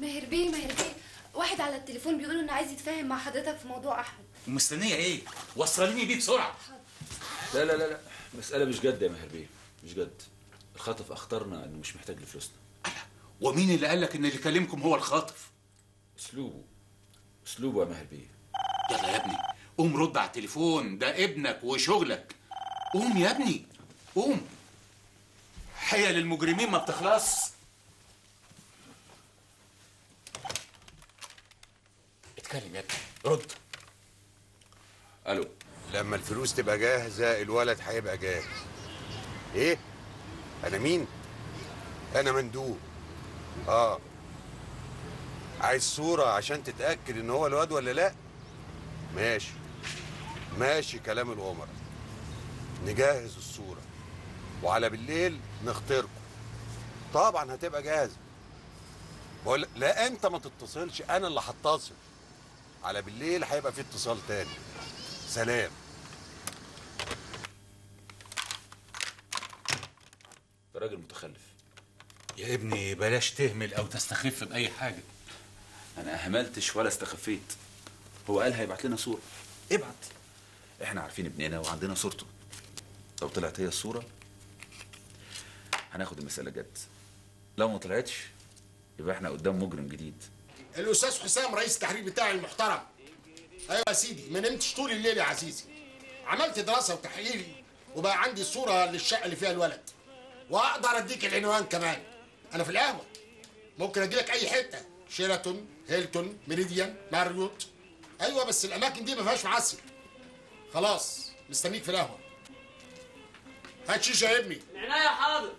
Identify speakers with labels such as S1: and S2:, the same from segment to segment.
S1: ماهر بيه ماهر بيه واحد على التليفون بيقول انه عايز يتفاهم مع حضرتك في موضوع احمد
S2: مستنيه ايه وصليني بيه بسرعه
S3: لا لا لا لا مسألة مش جد يا ماهر بيه مش جد الخاطف اختارنا انه مش محتاج لفلوسنا
S2: ومين اللي قال لك ان اللي كلمكم هو الخاطف
S3: اسلوبه اسلوبه يا ماهر بيه
S2: يلا يا ابني قوم رد على التليفون ده ابنك وشغلك قوم يا ابني قوم حيل المجرمين ما بتخلص اتكلم يا ابني رد
S3: الو
S4: لما الفلوس تبقى جاهزة الولد هيبقى جاهز ايه انا مين انا مندوب اه عايز صورة عشان تتأكد ان هو الواد ولا لا ماشي ماشي كلام الأمراء نجهز الصورة وعلى بالليل نختاركم طبعا هتبقى جاهزة بقول لا انت ما تتصلش انا اللي هتصل على بالليل هيبقى في اتصال تاني سلام
S3: ده راجل متخلف
S2: يا ابني بلاش تهمل او تستخف باي حاجه
S3: انا اهملتش ولا استخفيت هو قال هيبعت لنا صورة ابعت احنا عارفين ابننا وعندنا صورته لو طلعت هي الصورة هناخد المسألة جد لو ما طلعتش يبقى احنا قدام مجرم جديد
S5: الاستاذ حسام رئيس التحرير بتاعي المحترم ايوه يا سيدي ما نمتش طول الليل يا عزيزي عملت دراسه وتحليل وبقى عندي صوره للشقه اللي فيها الولد واقدر اديك العنوان كمان انا في القهوه ممكن اديلك اي حته شيراتون هيلتون ميريديان ماريوت ايوه بس الاماكن دي ما فيهاش معسل خلاص مستنيك في القهوه هات شيشه يا ابني
S6: عناية حاضر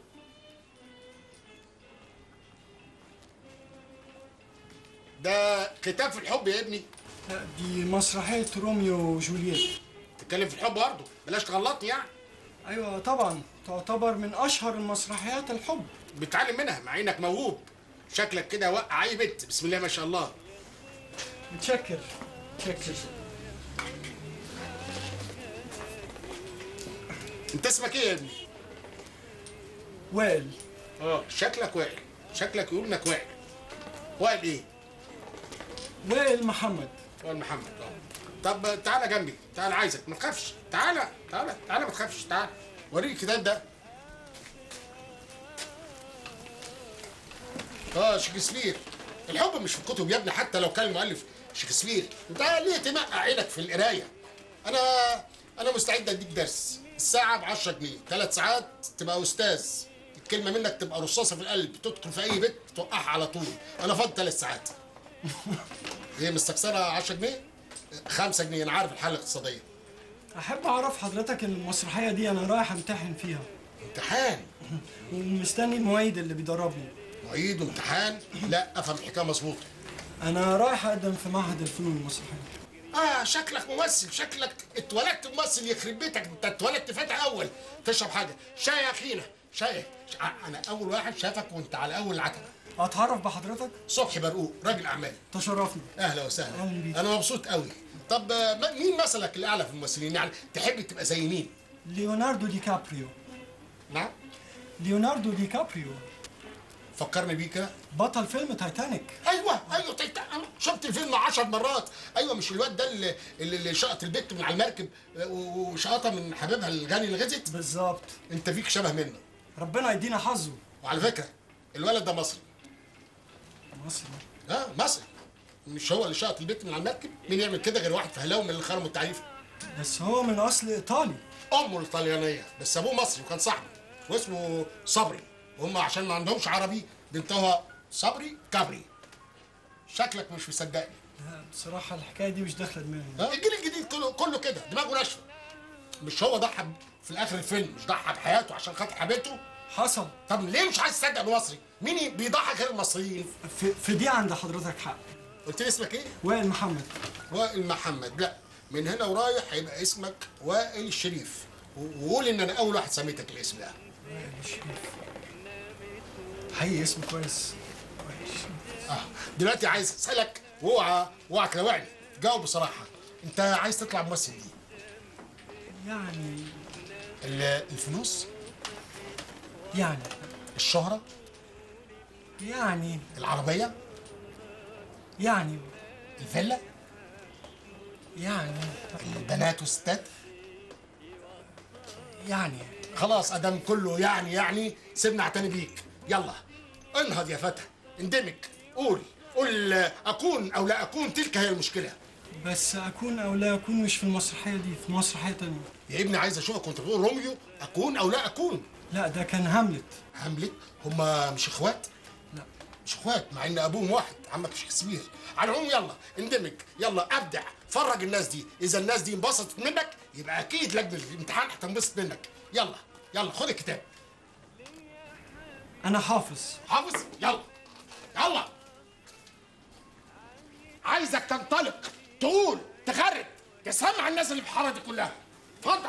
S5: ده كتاب في الحب يا ابني
S7: دي مسرحية روميو وجولييت
S5: تتكلم في الحب برضه بلاش تغلطني يعني
S7: أيوة طبعا تعتبر من أشهر المسرحيات الحب
S5: بتعلم منها مع انك موهوب شكلك كده وقع اي بنت بسم الله ما شاء الله
S7: متشكر متشكر
S5: انت اسمك ايه يا ابني؟
S7: وائل
S5: اه شكلك وائل شكلك يقول انك وائل وائل ايه؟
S7: وائل محمد
S5: وائل محمد اه طب تعالى جنبي تعالى عايزك ما تخافش تعالى تعالى تعالى ما تخافش تعالى وريني الكتاب ده اه شكسبير الحب مش في الكتب يا ابني حتى لو كان المؤلف شكسبير انت ليه تمقع عينك في القرايه انا انا مستعد اديك درس الساعه ب 10 جنيه ثلاث ساعات تبقى استاذ الكلمه منك تبقى رصاصه في القلب تدخل في اي بيت توقعها على طول انا فاضي ثلاث ساعات ايه مستكسره 10 جنيه 5 جنيه انا عارف الحاله الاقتصاديه
S7: أحب أعرف حضرتك إن المسرحية دي أنا رايح أمتحن فيها
S5: امتحان
S7: ومستني المعيد اللي بيدربني
S5: معيد وامتحان لا افهم الحكايه مظبوطه
S7: أنا رايح أقدم في معهد الفنون المسرحية
S5: اه شكلك ممثل شكلك اتولدت ممثل يخرب بيتك انت اتولدت فاتح اول تشرب حاجه شاي يا اخينا شاي ش- انا اول واحد شافك وانت على اول العتبه
S7: أتعرف بحضرتك؟
S5: صبحي برقوق راجل اعمال
S7: تشرفنا
S5: اهلا وسهلا
S7: أهلا بيك.
S5: انا مبسوط قوي طب آه، ما- مين مثلك الاعلى في الممثلين يعني تحب تبقى زي مين
S7: ليوناردو دي كابريو
S5: نعم
S7: ليوناردو دي كابريو
S5: فكرني بيه كده
S7: بطل فيلم تايتانيك
S5: ايوه ايوه تيتا انا شفت الفيلم عشر مرات ايوه مش الواد ده اللي اللي شقط البت من على المركب آه، و- وشقطها من حبيبها الغني الغزت
S7: بالظبط
S5: انت فيك شبه منه
S7: ربنا يدينا حظه
S5: وعلى فكره الولد ده مصري
S7: مصري
S5: اه مصري مش هو اللي شقط البت من على المركب مين يعمل كده غير واحد فهلاوي من اللي خرموا التعريف
S7: بس هو من أصل إيطالي
S5: امه الايطاليانيه بس ابوه مصري وكان صاحبه واسمه صبري وهم عشان ما عندهمش عربي بنتها صبري كابري شكلك مش مصدقني
S7: لا، بصراحة الحكاية دي مش داخلة دماغي
S5: اه الجيل الجديد كله كله كده دماغه ناشفه مش هو ضحى ب- في الاخر الفيلم مش ضحى بحياته عشان خاطر حبيبته
S7: حصل
S5: طب ليه مش عايز تصدق انه مصري مين بيضحك غير المصريين
S7: في, في دي عند حضرتك حق
S5: قلت لي اسمك ايه
S7: وائل محمد
S5: وائل محمد لا من هنا ورايح هيبقى اسمك وائل الشريف و- وقول ان انا اول واحد سميتك الاسم ده
S7: وائل الشريف حقيقي اسم كويس وائل الشريف.
S5: اه دلوقتي عايز اسالك واوعى اوعى تلاوعني جاوب بصراحه انت عايز تطلع ممثل ايه
S7: يعني
S5: ال- الفلوس
S7: يعني
S5: الشهره
S7: يعني
S5: العربيه
S7: يعني
S5: الفيلا
S7: يعني
S5: البنات والستات
S7: يعني
S5: خلاص ادم كله يعني يعني سيبنا اعتني بيك يلا انهض يا فتى اندمج قول قول اكون او لا اكون تلك هي المشكله
S7: بس اكون او لا اكون مش في المسرحيه دي في مسرحيه تانية
S5: يا ابني عايز اشوفك وانت بتقول روميو اكون او لا اكون
S7: لا ده كان هاملت
S5: هاملت هما مش اخوات
S7: لا
S5: مش اخوات مع ان ابوهم واحد عمك شكسبير على العموم يلا اندمج يلا ابدع فرج الناس دي اذا الناس دي انبسطت منك يبقى اكيد لجنه الامتحان هتنبسط منك يلا يلا خد الكتاب
S7: انا حافظ
S5: حافظ يلا يلا عايزك تنطلق تقول تخرب تسمع الناس اللي في الحاره دي كلها اتفضل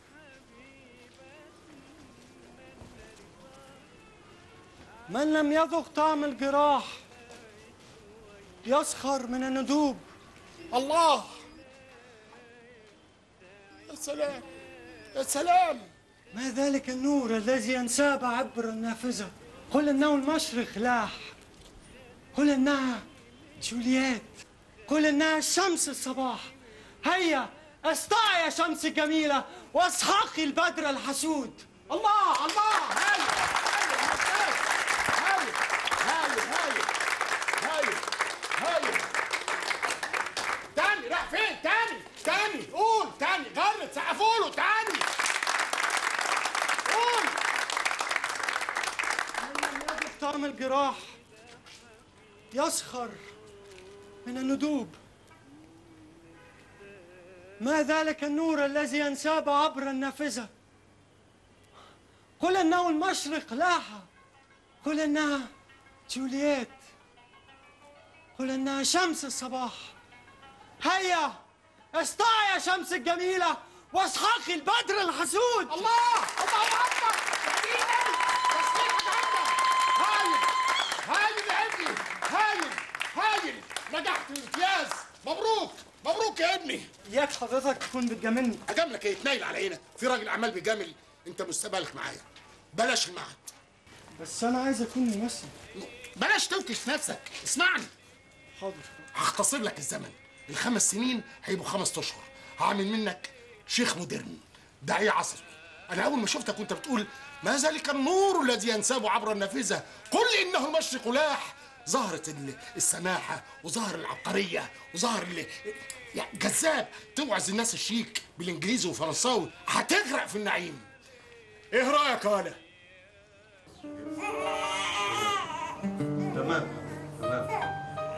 S7: من لم يذق طعم الجراح يسخر من الندوب
S5: الله يا سلام يا سلام
S7: ما ذلك النور الذي ينساب عبر النافذة قل إنه المشرق لاح قل إنها جولييت قل إنها شمس الصباح هيا استعي يا شمس الجميلة واسحقي البدر الحسود
S5: الله الله هايل هايل هايل هايل هايل هايل تاني راح فين تاني تاني قول تاني غرد سقفوا له تاني قول
S7: من لم يذق طعم الجراح يسخر من الندوب ما ذلك النور الذي ينساب عبر النافذة قل إنه المشرق لاح قل إنها جولييت قل إنها شمس الصباح هيا استعي يا شمس الجميلة واسحقي البدر الحسود
S5: الله الله اكبر هايل هايل يا ابني هايل هايل نجحت بامتياز مبروك مبروك يا ابني
S7: اياك حضرتك تكون بتجاملني
S5: اجاملك ايه تنيل على هنا في راجل اعمال بيجامل انت مستقبلك معايا بلاش المعهد
S7: بس انا عايز اكون ممثل
S5: بلاش توكش نفسك اسمعني
S7: حاضر
S5: هختصر لك الزمن الخمس سنين هيبقوا خمس اشهر هعمل منك شيخ مودرن داعية عصري انا اول ما شفتك وانت بتقول ما ذلك النور الذي ينساب عبر النافذه قل انه المشرق لاح ظهرت ال- السماحه وظهر العبقريه وظهر ال- يعني جذاب توعظ الناس الشيك بالانجليزي والفرنساوي هتغرق في النعيم ايه رايك يا ولا
S6: تمام تمام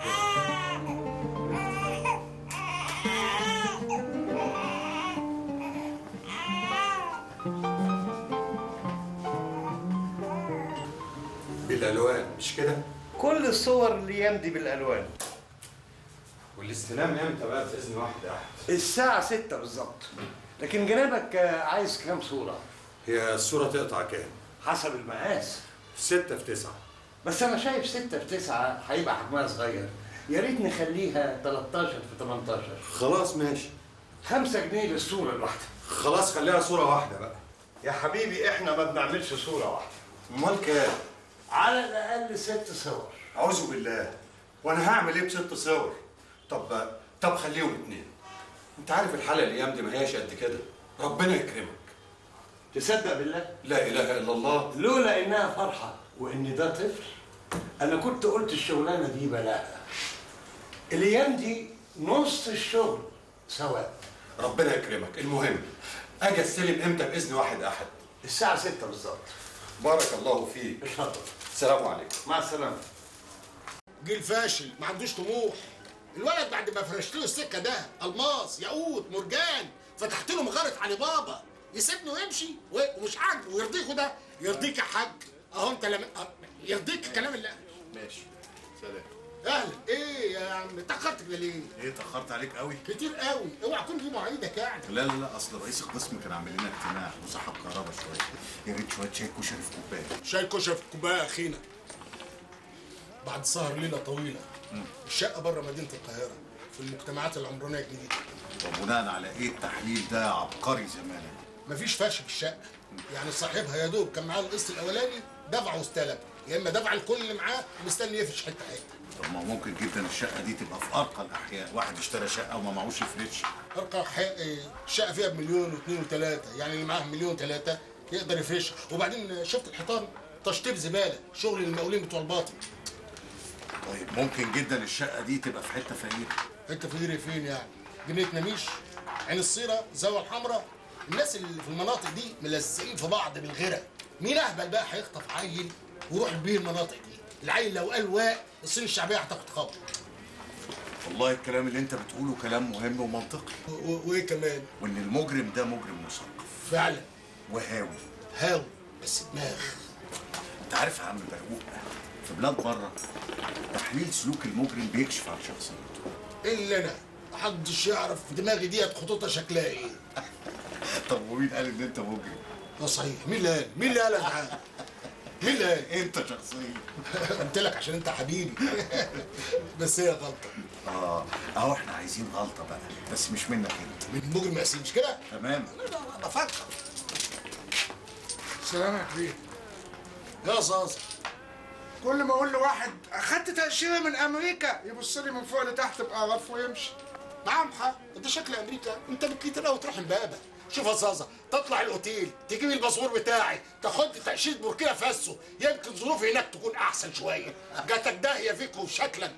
S4: بالالوان مش كده
S6: كل الصور اللي يمضي بالالوان
S4: والاستلام امتى بقى باذن واحد يا احمد
S6: الساعة ستة بالظبط لكن جنابك آه، عايز كام صورة؟
S4: هي الصوره تقطع كام
S6: حسب المقاس
S4: ستة في تسعة
S6: بس أنا شايف ستة في تسعة هيبقى حجمها صغير يا ريت نخليها 13 في 18
S4: خلاص ماشي
S6: خمسة جنيه للصورة الواحدة
S4: خلاص خليها صوره واحده بقى
S6: يا حبيبي احنا ما بنعملش صورة واحدة
S4: امال كام
S6: على الأقل ست صور
S4: اعوذ بالله وانا هعمل ايه بست صور طب طب خليهم اتنين انت عارف الحاله الايام دي ما هياش قد كده ربنا يكرمك
S6: تصدق بالله؟
S4: لا اله الا الله
S6: لولا إنها فرحة وإن ده طفل أنا كنت قلت الشغلانة دي بلاء الأيام دي نص الشغل سواء
S4: ربنا يكرمك المهم اجي استلم امتى باذن واحد احد
S6: الساعة ستة بالظبط
S4: بارك الله فيك
S6: اتفضل
S4: السلام عليكم
S6: مع السلامة
S5: جيل فاشل ما عندوش طموح الولد بعد ما فرشت له السكه ده الماس ياقوت مرجان فتحت له مغاره علي بابا يسيبني ويمشي و- ومش عاجبه ويرضيكوا ده يرضيك يا حاج اهو انت لما أه، يرضيك الكلام اللي
S8: ماشي سلام
S5: اهلا ايه يا عم اتاخرت كده ليه؟
S8: ايه اتاخرت عليك قوي
S5: كتير قوي اوعى تكون دي مواعيدك يعني
S8: لا لا لا اصل رئيس القسم كان عامل لنا اجتماع وسحب كهرباء شويه يا ريت شويه شاي كشري في كوبايه
S5: شاي كشري في كوبايه اخينا بعد سهر ليله طويله الشقه بره مدينه القاهره في المجتمعات العمرانيه الجديده
S8: وبناء على ايه التحليل ده عبقري زمانا
S5: مفيش فرش في الشقه يعني صاحبها يا دوب كان معاه القسط الاولاني دفع واستلم يا اما دفع الكل اللي معاه مستني يفرش حته حته
S8: طب ما ممكن جدا الشقه دي تبقى في ارقى الاحياء واحد اشترى شقه وما معهوش يفرش
S5: ارقى حق- الشقه فيها بمليون واثنين وثلاثه يعني اللي معاه مليون ثلاثه يقدر يفرشها وبعدين شفت الحيطان تشطيب زباله شغل المقاولين بتوع الباطن
S8: طيب ممكن جدا الشقه دي تبقى في حته فقيره
S5: انت فقير فين يعني؟ جنينه نميش عين الصيره زاويه الحمراء الناس اللي في المناطق دي ملزقين في بعض بالغيره مين اهبل بقى هيخطف عيل ويروح بيه المناطق دي العيل لو قال واق الصين الشعبيه هتاخد خبر
S8: والله الكلام اللي انت بتقوله كلام مهم ومنطقي
S5: و- و- وايه كمان
S8: وان المجرم ده مجرم مثقف
S5: فعلا
S8: وهاوي
S5: هاوي بس دماغ
S8: انت عارف يا عم برقوق في بلاد بره تحليل سلوك المجرم بيكشف عن شخصيته
S5: الا انا محدش يعرف دماغي ديت خطوطها شكلها ايه
S8: طب ومين قال ان انت مجرم
S5: اه صحيح مين اللي قال مين اللي قال يا جدعان مين اللي قال
S8: انت شخصيا
S5: قلت لك عشان انت حبيبي بس هي غلطه
S8: اه اهو احنا عايزين غلطه بقى بس مش منك انت
S5: من مجرم ياسين مش كده
S8: تمام
S5: انا بفكر سلام يا كبير يا صاصة
S9: كل ما اقول لواحد اخدت تاشيره من امريكا يبص لي من فوق لتحت بقرف ويمشي
S5: نعم حق ده شكل امريكا انت بتكيت الاول تروح امبابه شوف يا صاصة تطلع الاوتيل تجيب الباسبور بتاعي تاخد لي تاشيره بوركينا فاسو يمكن ظروفي هناك تكون احسن شويه جاتك داهيه فيك وشكلك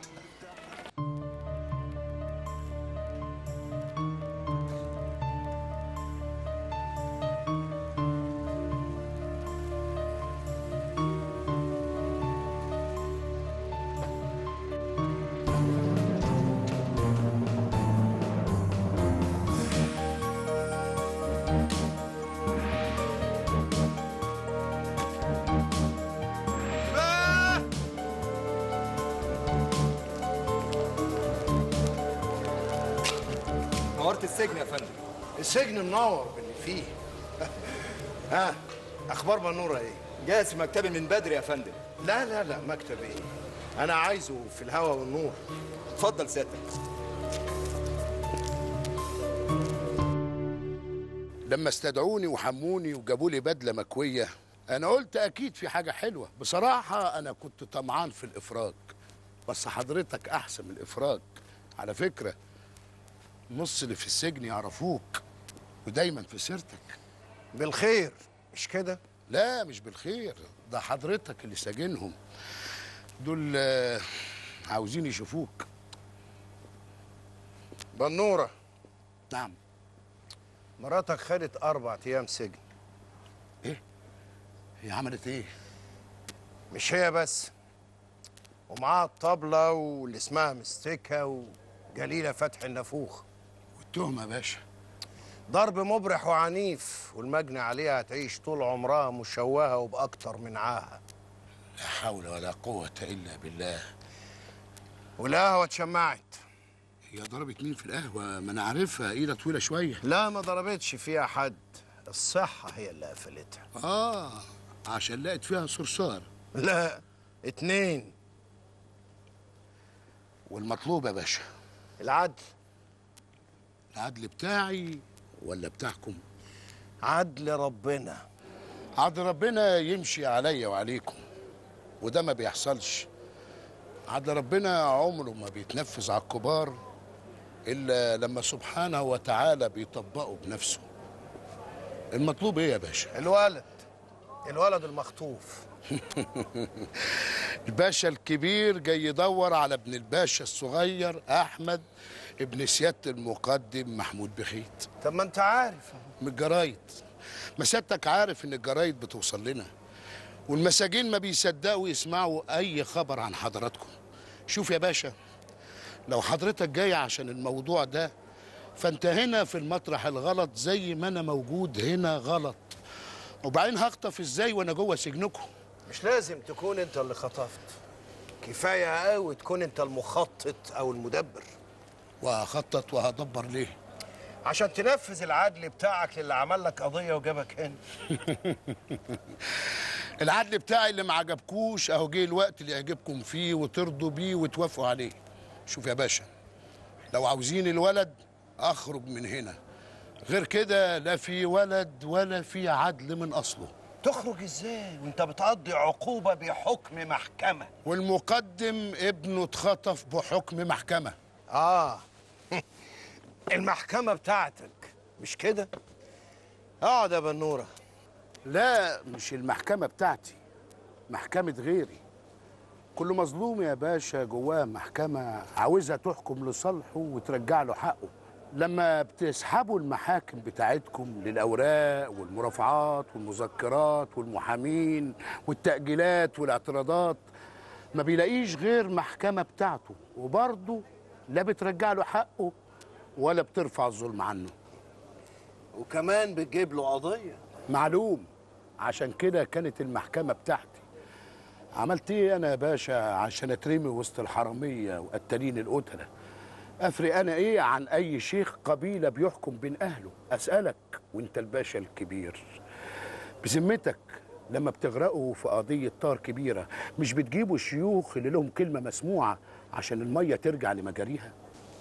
S10: نورت السجن يا فندم
S9: السجن منور باللي فيه ها اخبار منوره ايه
S10: جاهز في مكتبي من بدري يا فندم
S9: لا لا لا مكتب ايه انا عايزه في الهوا والنور
S10: اتفضل سيادتك
S11: لما استدعوني وحموني وجابوا لي بدله مكويه انا قلت اكيد في حاجه حلوه بصراحه انا كنت طمعان في الافراج بس حضرتك احسن من الافراج على فكره نص اللي في السجن يعرفوك ودايما في سيرتك
S9: بالخير مش كده
S11: لا مش بالخير ده حضرتك اللي ساجنهم دول آه، عاوزين يشوفوك
S9: بنوره
S11: نعم
S9: مراتك خدت اربع ايام سجن
S11: هي عملت ايه
S9: مش هي بس ومعاها الطبلة واللي اسمها مستكة وجليلة فتح النافوخ
S11: والتهمه يا باشا
S9: ضرب مبرح وعنيف والمجني عليها هتعيش طول عمرها مشوهة وبأكتر من عاهة
S11: لا حول ولا قوه الا بالله
S9: والقهوة اتشمعت
S11: هي ضربت مين في القهوه ما انا عارفها ايدها طويله شويه
S9: لا ما ضربتش فيها حد الصحة هي اللي قفلتها
S11: اه عشان لقت فيها صرصار
S9: لا اتنين
S11: والمطلوب يا باشا
S9: العدل
S11: العدل بتاعي ولا بتاعكم
S9: عدل ربنا
S11: عدل ربنا يمشي عليا وعليكم وده ما بيحصلش عدل ربنا عمره ما بيتنفذ على الكبار الا لما سبحانه وتعالى بيطبقه بنفسه المطلوب ايه يا باشا
S9: الولد الولد المخطوف
S11: الباشا الكبير جاي يدور على ابن الباشا الصغير احمد ابن سياده المقدم محمود بخيت
S9: طب ما انت عارف
S11: من الجرايد ما سيادتك عارف ان الجرايد بتوصل لنا والمساجين ما بيصدقوا يسمعوا اي خبر عن حضراتكم شوف يا باشا لو حضرتك جاي عشان الموضوع ده فانت هنا في المطرح الغلط زي ما انا موجود هنا غلط وبعدين هخطف ازاي وانا جوه سجنكم
S9: مش لازم تكون انت اللي خطفت كفاية قوي تكون انت المخطط او المدبر
S11: وهخطط وهدبر ليه
S9: عشان تنفذ العدل بتاعك للي عمل لك قضية وجابك هنا
S11: العدل بتاعي اللي ما عجبكوش اهو جه الوقت اللي يعجبكم فيه وترضوا بيه وتوافقوا عليه شوف يا باشا لو عاوزين الولد اخرج من هنا غير كده لا في ولد ولا في عدل من اصله
S9: تخرج ازاي وانت بتقضي عقوبة بحكم محكمة
S11: والمقدم ابنه اتخطف بحكم محكمة
S9: اه المحكمة بتاعتك مش كده اقعد يا بنورة
S11: لا مش المحكمة بتاعتي محكمة غيري كل مظلوم يا باشا جواه محكمة عاوزها تحكم لصالحه وترجع له حقه لما بتسحبوا المحاكم بتاعتكم للأوراق والمرافعات والمذكرات والمحامين والتأجيلات والاعتراضات ما بيلاقيش غير محكمة بتاعته وبرضه لا بترجع له حقه ولا بترفع الظلم عنه
S9: وكمان بتجيب له قضية
S11: معلوم عشان كده كانت المحكمة بتاعتي عملت ايه انا يا باشا عشان اترمي وسط الحرامية وقتالين القتلة افرق انا ايه عن اي شيخ قبيلة بيحكم بين اهله اسألك وانت الباشا الكبير بذمتك لما بتغرقوا في قضية طار كبيرة مش بتجيبوا الشيوخ اللي لهم كلمة مسموعة عشان المية ترجع لمجاريها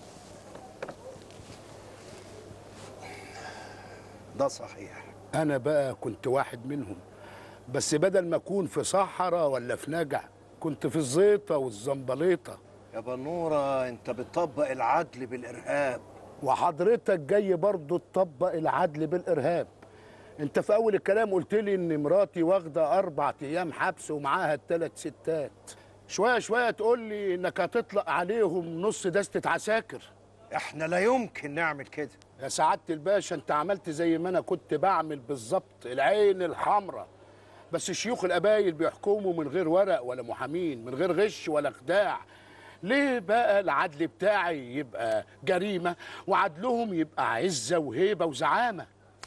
S9: ده صحيح
S11: انا بقى كنت واحد منهم بس بدل ما اكون في صحراء ولا في نجع كنت في الزيطه والزنبليطه
S9: يا بنورة انت بتطبق العدل بالارهاب
S11: وحضرتك جاي برضه تطبق العدل بالارهاب انت في اول الكلام قلت لي ان مراتي واخده اربع ايام حبس ومعاها الثلاث ستات شويه شويه تقول لي انك هتطلق عليهم نص دستة عساكر
S9: احنا لا يمكن نعمل كده
S11: يا سعاده الباشا انت عملت زي ما انا كنت بعمل بالظبط العين الحمراء بس شيوخ القبايل بيحكموا من غير ورق ولا محامين من غير غش ولا خداع ليه بقى العدل بتاعي يبقى جريمه وعدلهم يبقى عزه وهيبه وزعامه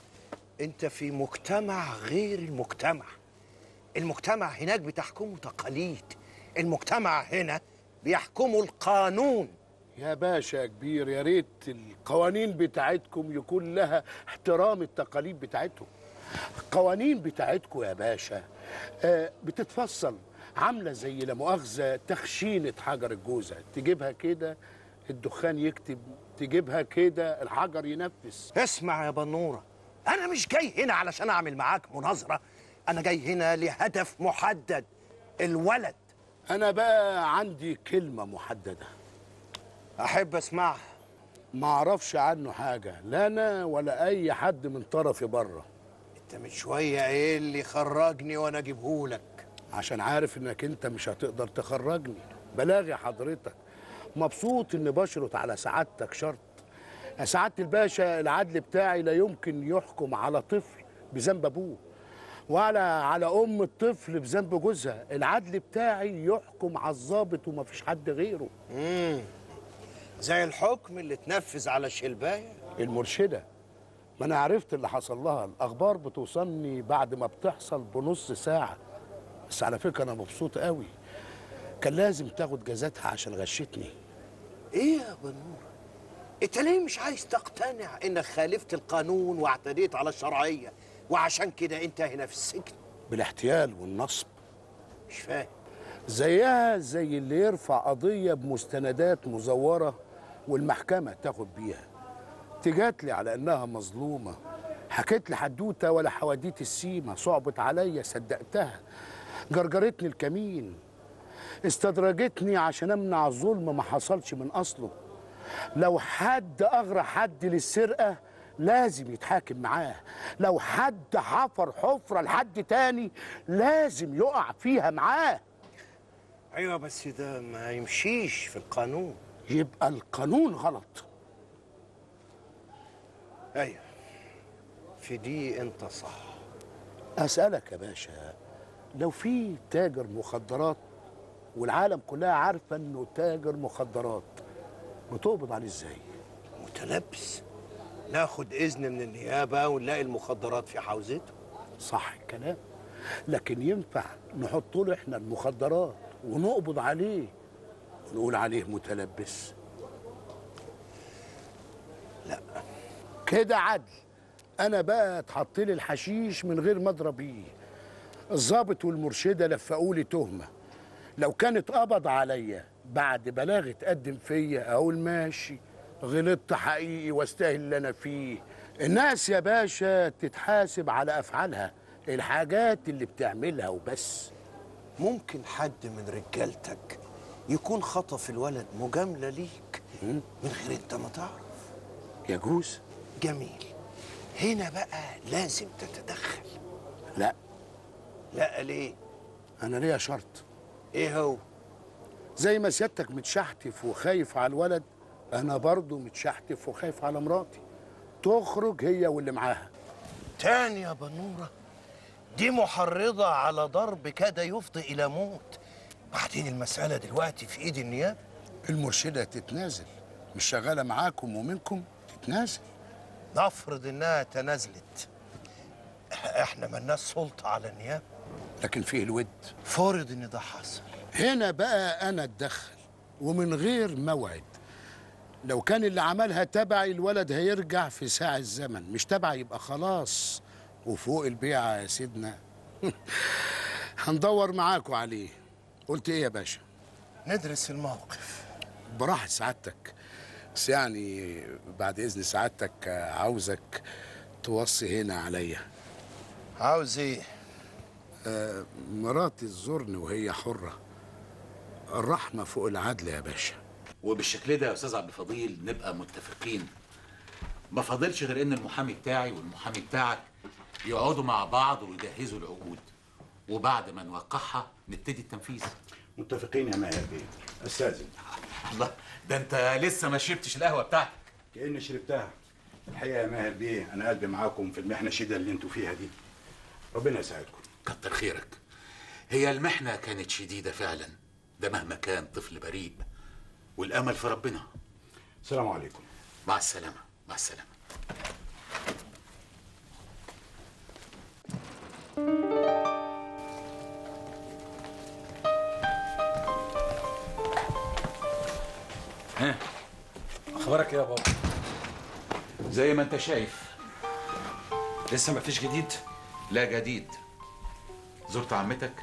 S9: انت في مجتمع غير المجتمع المجتمع هناك بتحكمه تقاليد المجتمع هنا بيحكمه القانون
S11: يا باشا يا كبير يا ريت القوانين بتاعتكم يكون لها احترام التقاليد بتاعتهم القوانين بتاعتكم يا باشا آه، بتتفصل عامله زي لا مؤاخذه تخشينه حجر الجوزه تجيبها كده الدخان يكتب تجيبها كده الحجر ينفس
S9: اسمع يا بنورة أنا مش جاي هنا علشان أعمل معاك مناظرة أنا جاي هنا لهدف محدد الولد
S11: انا بقى عندي كلمه محدده
S9: أحب أسمعها
S11: ما اعرفش عنه حاجه لا انا ولا اي حد من طرفي بره
S9: أنت من شوية إيه اللي خرجني وأنا أجيبهولك
S11: عشان عارف انك انت مش هتقدر تخرجني بلاغي حضرتك مبسوط اني بشرط على سعادتك شرط يا سعاده الباشا العدل بتاعي لا يمكن يحكم على طفل بذنب ابوه ولا على ام الطفل بذنب جوزها العدل بتاعي يحكم على الظابط ومفيش حد غيره
S9: مم. زي الحكم اللي اتنفذ على شلباية
S11: المرشده ما انا عرفت اللي حصل لها الاخبار بتوصلني بعد ما بتحصل بنص ساعه بس على فكره انا مبسوط قوي كان لازم تاخد جزاتها عشان غشتني
S9: إيه يا بنورة أنت ليه مش عايز تقتنع إنك خالفت القانون واعتديت على الشرعية وعشان كده أنت هنا في السجن
S11: بالاحتيال والنصب
S9: مش فاهم
S11: زيها زي اللي يرفع قضية بمستندات مزورة والمحكمة تاخد بيها تجات لي على انها مظلومة حكيت لي حدوتة ولا حواديت السيمة صعبت عليا صدقتها جرجرتني الكمين استدرجتني عشان امنع ظلم ما حصلش من اصله لو حد اغرى حد للسرقة لازم يتحاكم معاه لو حد حفر حفرة لحد تاني لازم يقع فيها معاه
S9: أيوة بس ده ما يمشيش في القانون
S11: يبقى القانون غلط
S9: أيوة في دي أنت صح
S11: أسألك يا باشا لو في تاجر مخدرات والعالم كلها عارفة إنه تاجر مخدرات بتقبض عليه إزاي؟
S9: متلبس ناخد إذن من النيابة ونلاقي المخدرات في حوزته
S11: صح الكلام لكن ينفع نحط له إحنا المخدرات ونقبض عليه ونقول عليه متلبس
S9: لا
S11: كده عدل انا بقى اتحط لي الحشيش من غير ما اضرب بيه الضابط والمرشده لفقوا لي تهمه لو كانت قبض عليا بعد بلاغ اتقدم فيا اقول ماشي غلطت حقيقي واستاهل اللي انا فيه الناس يا باشا تتحاسب على افعالها الحاجات اللي بتعملها وبس
S9: ممكن حد من رجالتك يكون خطف الولد مجاملة ليك من غير انت ما تعرف
S11: يجوز
S9: جميل هنا بقى لازم تتدخل
S11: لا
S9: لا ليه
S11: انا ليا شرط
S9: ايه هو
S11: زي ما سيادتك متشحتف وخايف على الولد انا برضو متشحتف وخايف على مراتي تخرج هي واللي معاها
S9: تاني يا بنورة دي محرضة على ضرب كاد يفضي إلى موت بعدين المسألة دلوقتي في إيد النيابة
S11: المرشدة تتنازل مش شغالة معاكم ومنكم تتنازل
S9: نفرض إنها تنازلت إحنا ملناش سلطة على النيابة
S11: لكن فيه الود
S9: فرض إن ده حصل
S11: هنا بقى انا اتدخل ومن غير موعد لو كان اللي عملها تبعي الولد هيرجع في ساعة الزمن مش تبعي يبقى خلاص وفوق البيعة يا سيدنا هندور معاكوا عليه قلت ايه يا باشا
S9: ندرس الموقف
S11: براحة سعادتك بس يعني بعد اذن سعادتك عاوزك توصي هنا عليا
S9: عاوز ايه
S11: آه مراتي تزورني وهي حرة الرحمة فوق العدل يا باشا
S2: وبالشكل ده يا استاذ عبد الفضيل نبقى متفقين ما فاضلش غير ان المحامي بتاعي والمحامي بتاعك يقعدوا مع بعض ويجهزوا العقود وبعد ما نوقعها نبتدي التنفيذ
S12: متفقين يا ماهر بيه استاذن
S2: الله ده انت لسه ما شربتش القهوه بتاعتك
S12: كاني شربتها الحقيقه يا ماهر بيه انا قلبي معاكم في المحنه الشديده اللي انتوا فيها دي ربنا يساعدكم
S2: كتر خيرك هي المحنه كانت شديده فعلا ده مهما كان طفل بريء والامل في ربنا
S12: السلام عليكم
S2: مع السلامه مع السلامه
S3: ها
S13: اخبارك ايه يا بابا
S2: زي ما انت شايف
S13: لسه مفيش جديد
S2: لا جديد زرت عمتك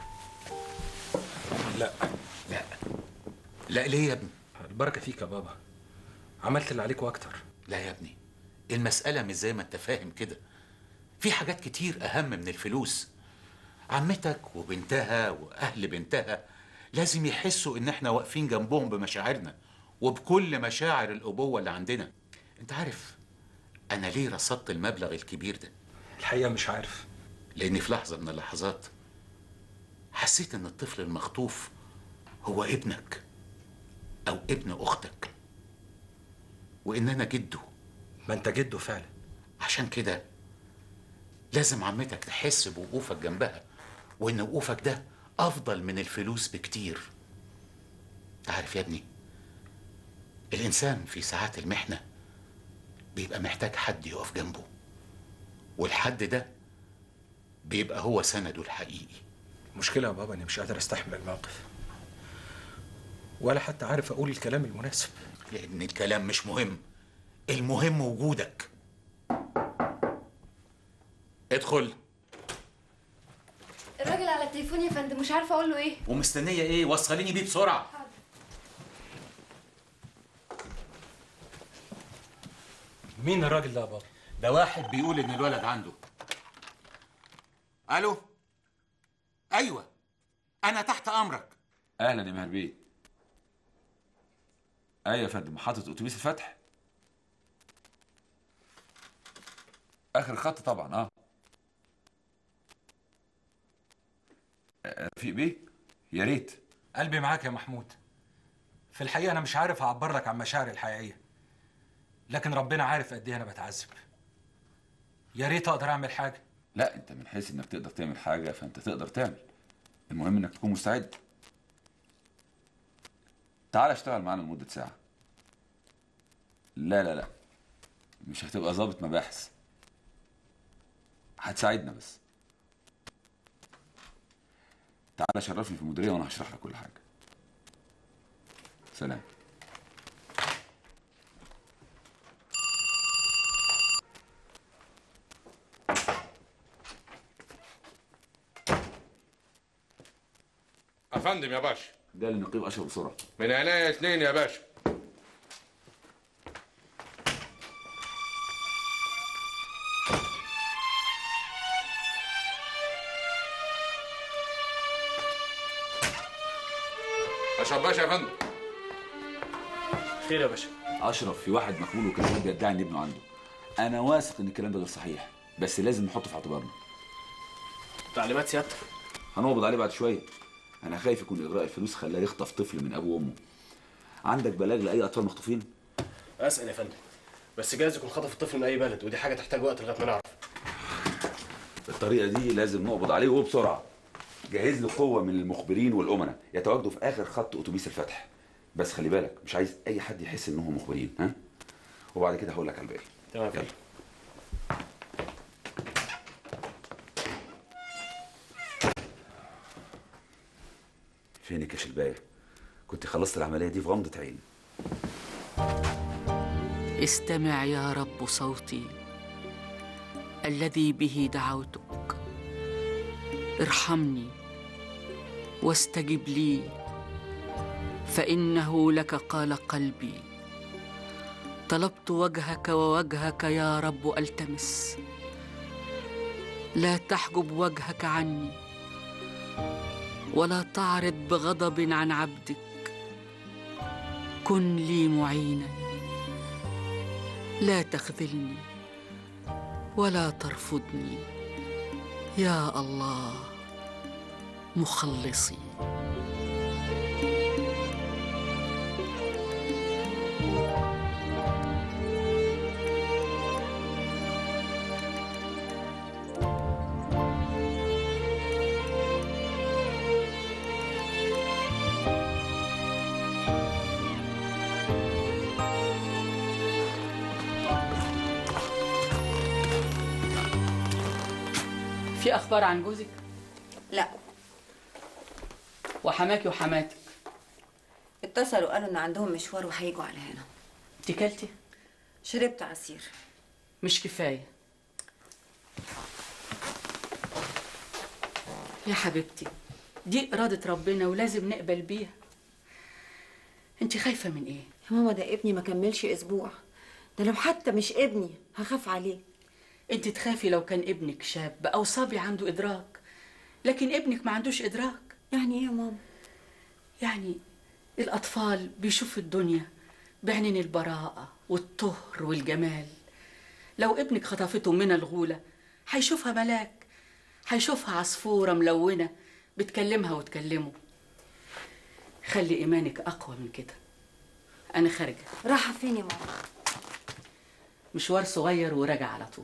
S13: لا
S2: لا لا ليه يا ابني
S13: البركه فيك يا بابا عملت اللي عليك واكتر
S2: لا يا ابني المسألة مش زي ما انت فاهم كده في حاجات كتير أهم من الفلوس عمتك وبنتها وأهل بنتها لازم يحسوا إن احنا واقفين جنبهم بمشاعرنا وبكل مشاعر الأبوة اللي عندنا انت عارف أنا ليه رصدت المبلغ الكبير ده
S13: الحقيقه مش عارف
S2: لأني في لحظة من اللحظات حسيت إن الطفل المخطوف هو ابنك أو ابن أختك وإن أنا جده
S13: ما انت جده فعلا
S2: عشان كده لازم عمتك تحس بوقوفك جنبها وإن وقوفك ده أفضل من الفلوس بكتير تعرف يا ابني الإنسان في ساعات المحنة بيبقى محتاج حد يقف جنبه والحد ده بيبقى هو سنده الحقيقي
S13: المشكله يا بابا اني مش قادر استحمل الموقف ولا حتى عارف اقول الكلام المناسب
S2: لأن الكلام مش مهم المهم وجودك ادخل
S1: الراجل على التليفون يا فندم مش عارفه اقول له ايه
S2: ومستنية ايه وصليني بيه بسرعة
S13: مين الراجل ده يا بابا
S2: ده واحد بيقول ان الولد عنده الو ايوه انا تحت امرك
S3: اهلا يا ماهر بيه ايوه يا فندم محطة اتوبيس الفتح اخر خط طبعا اه آه، رفيق بيه يا ريت
S13: قلبي معاك يا محمود في الحقيقه انا مش عارف اعبر لك عن مشاعري الحقيقيه لكن ربنا عارف قد ايه انا بتعذب يا ريت اقدر اعمل حاجه
S3: لا انت من حيث انك تقدر تعمل حاجة فانت تقدر تعمل المهم انك تكون مستعد تعال اشتغل معانا لمدة ساعة لا لا لا مش هتبقى ضابط مباحث هتساعدنا بس تعال شرفني في المديرية وانا هشرح لك كل حاجة سلام
S4: افندم يا باشا
S3: ده اللي نقيب اشرب بسرعة
S4: من عينيا اتنين يا باشا
S14: اشرف باشا يا فندم
S3: خير يا باشا اشرف في واحد مخبول وكذاب بيدعي ان ابنه عنده انا واثق ان الكلام ده غير صحيح بس لازم نحطه في اعتبارنا
S15: تعليمات سيادتك
S3: هنقبض عليه بعد شويه انا خايف يكون اجراء الفلوس خلاه يخطف طفل من ابوه وامه عندك بلاغ لاي اطفال مخطوفين
S15: اسال يا فندم بس جايز يكون خطف الطفل من اي بلد ودي حاجه تحتاج وقت لغايه ما نعرف
S3: بالطريقه دي لازم نقبض عليه وبسرعه جهز له قوه من المخبرين والامناء يتواجدوا في اخر خط اتوبيس الفتح بس خلي بالك مش عايز اي حد يحس انهم مخبرين ها وبعد كده هقول لك على الباقي
S15: تمام
S3: يلا فينك يا شلبايه كنت خلصت العمليه دي في غمضه عين
S16: استمع يا رب صوتي الذي به دعوتك ارحمني واستجب لي فانه لك قال قلبي طلبت وجهك ووجهك يا رب التمس لا تحجب وجهك عني ولا تعرض بغضب عن عبدك كن لي معينا لا تخذلني ولا ترفضني يا الله مخلصي في اخبار عن جوزك
S17: لا
S16: وحماكي وحماتك
S17: اتصلوا قالوا ان عندهم مشوار وهيجوا على هنا
S16: اتكلتي
S17: شربت عصير
S16: مش كفايه يا حبيبتي دي إرادة ربنا ولازم نقبل بيها انت خايفة من ايه؟
S17: يا ماما ده ابني ما كملش اسبوع ده لو حتى مش ابني هخاف عليه
S16: انت تخافي لو كان ابنك شاب او صبي عنده ادراك لكن ابنك ما عندوش ادراك
S17: يعني ايه يا ماما
S16: يعني الاطفال بيشوفوا الدنيا بعينين البراءة والطهر والجمال لو ابنك خطفته من الغولة هيشوفها ملاك هيشوفها عصفورة ملونة بتكلمها وتكلمه خلي إيمانك أقوى من كده أنا خارجة
S17: رايحة فين يا ماما؟
S16: مشوار صغير وراجع على طول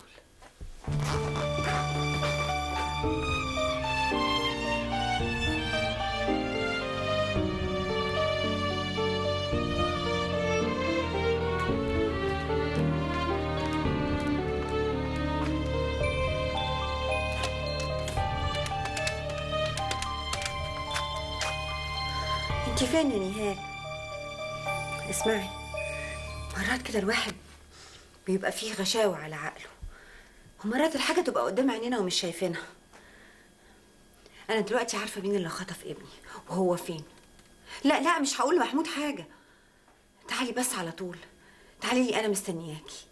S17: انت فين يا نهال اسمعي مرات كده الواحد بيبقى فيه غشاوة على عقله ومرات الحاجة تبقى قدام عينينا ومش شايفينها أنا دلوقتي عارفة مين اللي خطف ابني وهو فين لا لا مش هقول لمحمود حاجة تعالي بس على طول تعالي لي أنا مستنياكي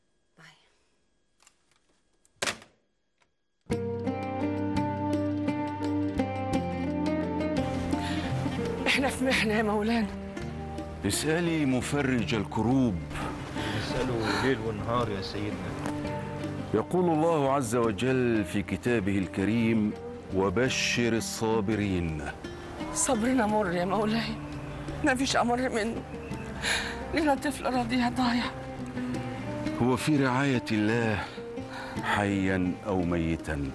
S18: احنا في محنة يا مولانا
S19: اسألي مفرج الكروب
S20: نسأله ليل ونهار يا سيدنا
S19: يقول الله عز وجل في كتابه الكريم وبشر الصابرين
S18: صبرنا مر يا مولاي ما فيش أمر منه لنا طفل رضيع ضايع
S19: هو في رعاية الله حيا أو ميتا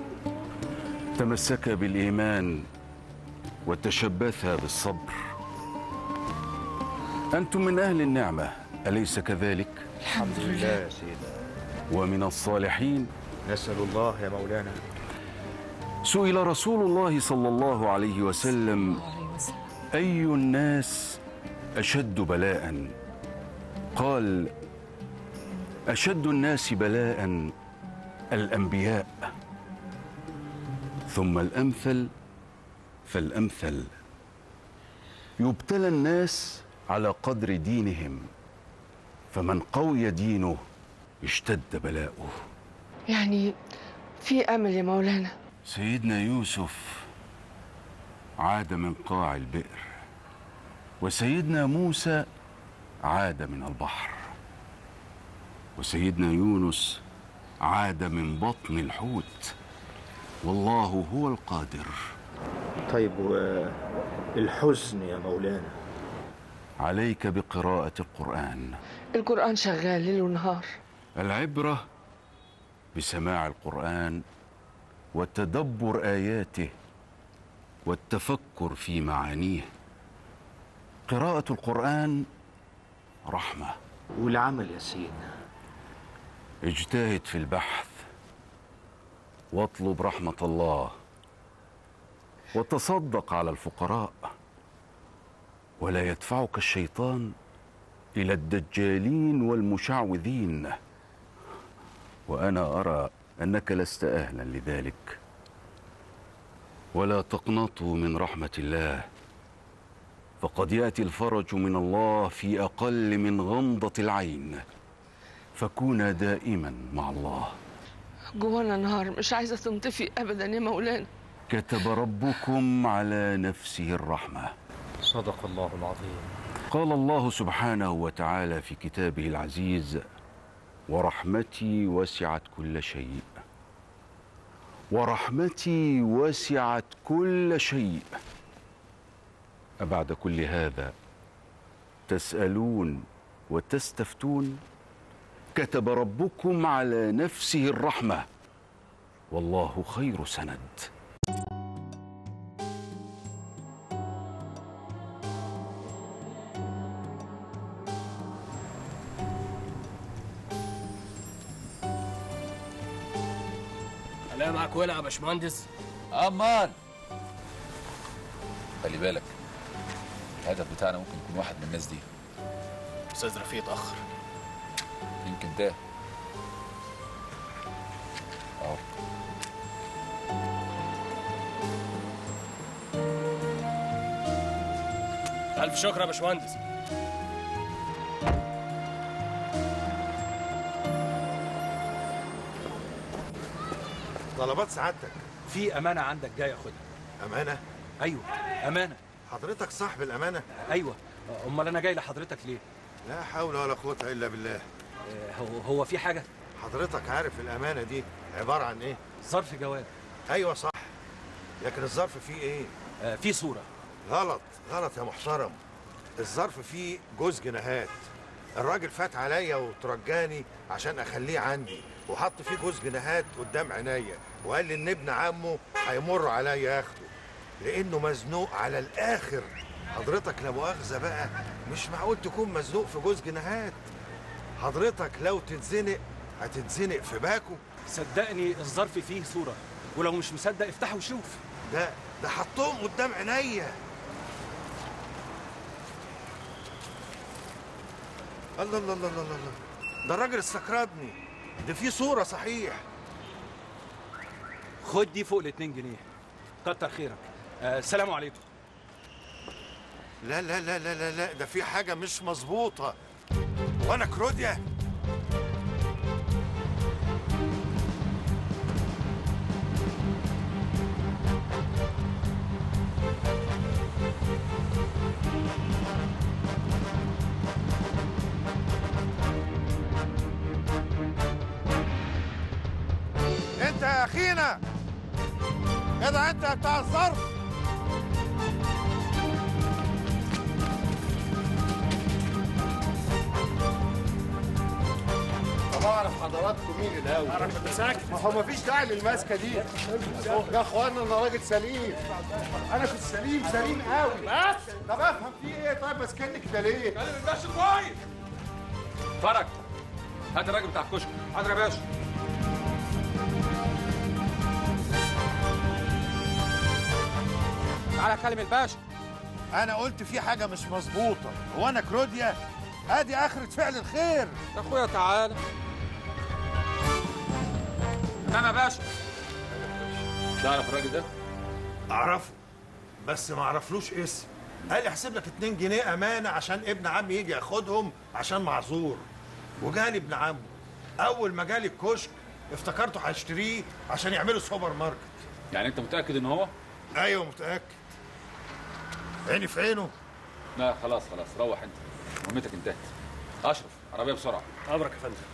S19: تمسك بالإيمان وتشبث بالصبر أنتم من أهل النعمة أليس كذلك؟
S20: الحمد لله يا سيدنا
S19: ومن الصالحين
S20: نسأل الله يا مولانا
S19: سئل رسول الله صلى الله عليه وسلم أي الناس أشد بلاء قال أشد الناس بلاء الأنبياء ثم الأمثل فالأمثل يبتلى الناس على قدر دينهم فمن قوي دينه اشتد بلاؤه
S18: يعني في أمل يا مولانا
S19: سيدنا يوسف عاد من قاع البئر وسيدنا موسى عاد من البحر وسيدنا يونس عاد من بطن الحوت والله هو القادر
S20: طيب والحزن يا مولانا
S19: عليك بقراءة القرآن
S18: القرآن شغال ليل ونهار
S19: العبرة بسماع القرآن وتدبر آياته والتفكر في معانيه قراءة القرآن رحمة
S20: والعمل يا سيدنا
S19: اجتهد في البحث واطلب رحمة الله وتصدق على الفقراء ولا يدفعك الشيطان إلى الدجالين والمشعوذين وأنا أرى أنك لست أهلا لذلك ولا تقنطوا من رحمة الله فقد يأتي الفرج من الله في أقل من غمضة العين فكونا دائما مع الله
S18: جوانا نهار مش عايزة تنطفي أبدا يا مولانا
S19: كتب ربكم على نفسه الرحمة
S20: صدق الله العظيم
S19: قال الله سبحانه وتعالى في كتابه العزيز ورحمتي وسعت كل شيء ورحمتي وسعت كل شيء أبعد كل هذا تسألون وتستفتون كتب ربكم على نفسه الرحمة والله خير سند
S15: الاقي معاك ولع يا باشمهندس
S14: امان خلي بالك الهدف بتاعنا ممكن يكون واحد من الناس دي
S15: استاذ رفيق اتاخر
S14: يمكن ده اهو
S15: الف شكر يا باشمهندس
S9: طلبات سعادتك
S13: في امانه عندك جاي اخدها
S9: امانه
S13: ايوه امانه
S9: حضرتك صاحب الامانه
S13: ايوه امال انا جاي لحضرتك ليه
S9: لا حول ولا قوه الا بالله
S13: آه، هو هو في حاجه
S9: حضرتك عارف الامانه دي عباره عن ايه
S13: ظرف جواب
S9: ايوه صح لكن الظرف فيه ايه
S13: آه، في صوره
S9: غلط غلط يا محترم الظرف فيه جوز جنيهات الراجل فات عليا وترجاني عشان اخليه عندي وحط فيه جوز جنيهات قدام عينيا وقال لي ان ابن عمه هيمر عليا ياخده لانه مزنوق على الاخر حضرتك لا مؤاخذه بقى مش معقول تكون مزنوق في جوز جنيهات حضرتك لو تتزنق هتتزنق في باكو
S13: صدقني الظرف فيه صوره ولو مش مصدق افتحه وشوف
S9: ده ده حطهم قدام عينيا الله الله الله الله الله ده الراجل استكردني ده في صورة صحيح
S13: خد دي فوق الاتنين جنيه كتر خيرك آه، السلام عليكم
S9: لا لا لا لا لا لا ده في حاجة مش مظبوطة وانا كروديا انت يا اخينا كده انت بتاع الظرف
S5: طب اعرف حضراتكم مين الاول
S15: اعرف ساكت
S5: ما هو مفيش داعي للماسكه دي يا اخوانا انا راجل سليم انا في السليم سليم قوي
S15: بس
S5: طب افهم في ايه طيب ماسكني كده ليه
S13: كلم الباشا كويس فرج هات الراجل بتاع الكشك حاضر يا باشا تعالى كلم الباشا
S9: انا قلت في حاجة مش مظبوطة هو انا كروديا ادي اخرة فعل الخير
S13: يا اخويا تعالى تمام يا باشا
S14: تعرف الراجل ده؟
S9: اعرفه بس ما اعرفلوش اسم قال لي احسب لك 2 جنيه امانه عشان ابن عمي يجي ياخدهم عشان معذور وجالي ابن عمه اول ما جالي الكشك افتكرته هيشتريه عشان يعملوا سوبر ماركت
S14: يعني انت متاكد ان هو
S9: ايوه متاكد عيني في عينه
S14: لا خلاص خلاص روح انت مهمتك انتهت اشرف عربيه بسرعه
S15: امرك يا فندم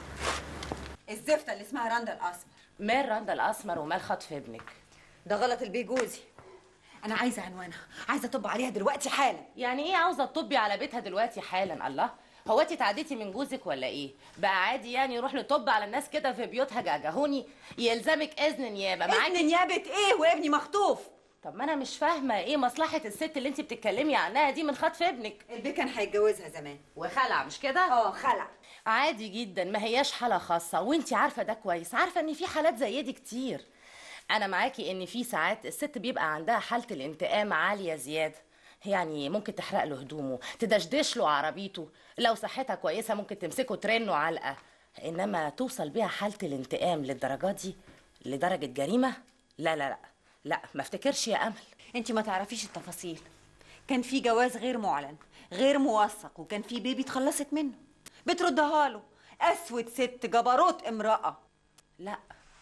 S17: الزفته اللي اسمها رندا الاسمر
S21: مال رندا الاسمر ومال خطف ابنك
S17: ده غلط البيه جوزي انا عايزه عنوانها عايزه اطب عليها دلوقتي حالا
S21: يعني ايه عاوزه تطبي على بيتها دلوقتي حالا الله هو انت اتعديتي من جوزك ولا ايه بقى عادي يعني يروح نطب على الناس كده في بيوتها جعجهوني يلزمك اذن نيابه معاكي
S17: اذن نيابه ايه وابني مخطوف
S21: طب ما انا مش فاهمه ايه مصلحه الست اللي انت بتتكلمي عنها دي من خطف ابنك
S17: البيه كان هيتجوزها زمان
S21: وخلع مش كده
S17: اه خلع
S21: عادي جدا ما هياش حاله خاصه وانت عارفه ده كويس عارفه ان في حالات زي دي كتير انا معاكي ان في ساعات الست بيبقى عندها حاله الانتقام عاليه زياده يعني ممكن تحرق له هدومه تدشدش له عربيته لو صحتها كويسه ممكن تمسكه ترنه علقه انما توصل بيها حاله الانتقام للدرجات دي لدرجه جريمه لا لا لا لا ما افتكرش يا امل
S17: انت ما تعرفيش التفاصيل كان في جواز غير معلن غير موثق وكان في بيبي اتخلصت منه بتردها له اسود ست جبروت امراه
S21: لا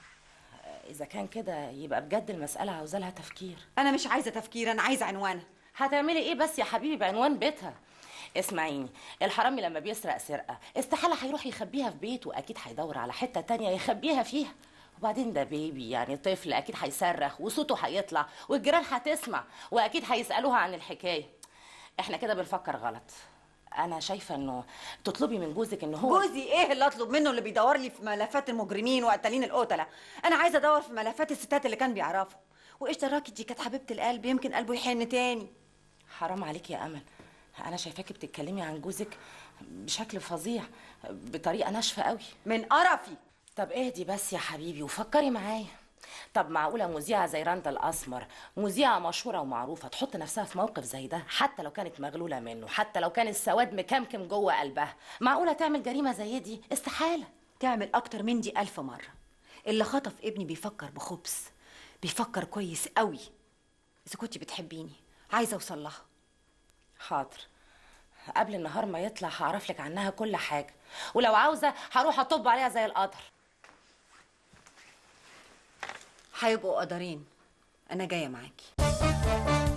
S21: اذا كان كده يبقى بجد المساله عاوزه لها تفكير
S17: انا مش عايزه تفكير انا عايزه عنوانها
S21: هتعملي ايه بس يا حبيبي بعنوان بيتها اسمعيني الحرامي لما بيسرق سرقه استحاله هيروح يخبيها في بيته اكيد هيدور على حته تانية يخبيها فيها وبعدين ده بيبي يعني طفل اكيد هيصرخ وصوته هيطلع والجيران هتسمع واكيد هيسالوها عن الحكايه احنا كده بنفكر غلط انا شايفه انه تطلبي من جوزك ان هو
S17: جوزي ايه اللي اطلب منه اللي بيدور لي في ملفات المجرمين وقتالين القتله انا عايزه ادور في ملفات الستات اللي كان بيعرفهم وايش دراكي دي كانت حبيبه القلب يمكن قلبه يحن تاني
S21: حرام عليك يا امل انا شايفاكي بتتكلمي عن جوزك بشكل فظيع بطريقه ناشفه قوي
S17: من قرفي
S21: طب اهدي بس يا حبيبي وفكري معايا طب معقوله مذيعه زي رندا الاسمر مذيعه مشهوره ومعروفه تحط نفسها في موقف زي ده حتى لو كانت مغلوله منه حتى لو كان السواد مكمكم جوه قلبها معقوله تعمل جريمه زي دي استحاله
S17: تعمل اكتر من دي الف مره اللي خطف ابني بيفكر بخبث بيفكر كويس قوي اذا كنت بتحبيني عايزه اوصل لها
S21: حاضر قبل النهار ما يطلع هعرف لك عنها كل حاجه ولو عاوزه هروح اطب عليها زي القطر
S17: هيبقوا قدرين انا جايه معاكي